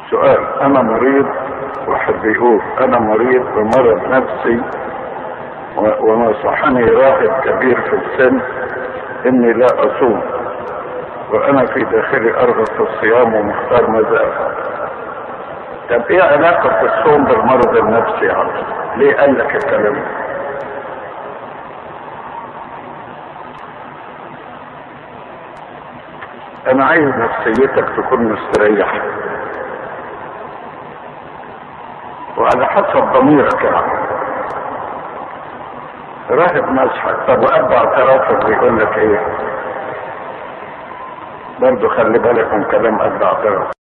سؤال انا مريض واحد بيقول انا مريض بمرض نفسي و- ونصحني راهب كبير في السن اني لا اصوم وانا في داخلي ارغب في الصيام ومختار ماذا افعل طب ايه علاقة الصوم بالمرض النفسي يا عم ليه قال لك الكلام ده انا عايز نفسيتك تكون مستريحة وعلى حسب ضميرك يا عم راهب مسحك طب واب اعترافك بيقول لك ايه برضه خلي بالك من كلام اب اعتراف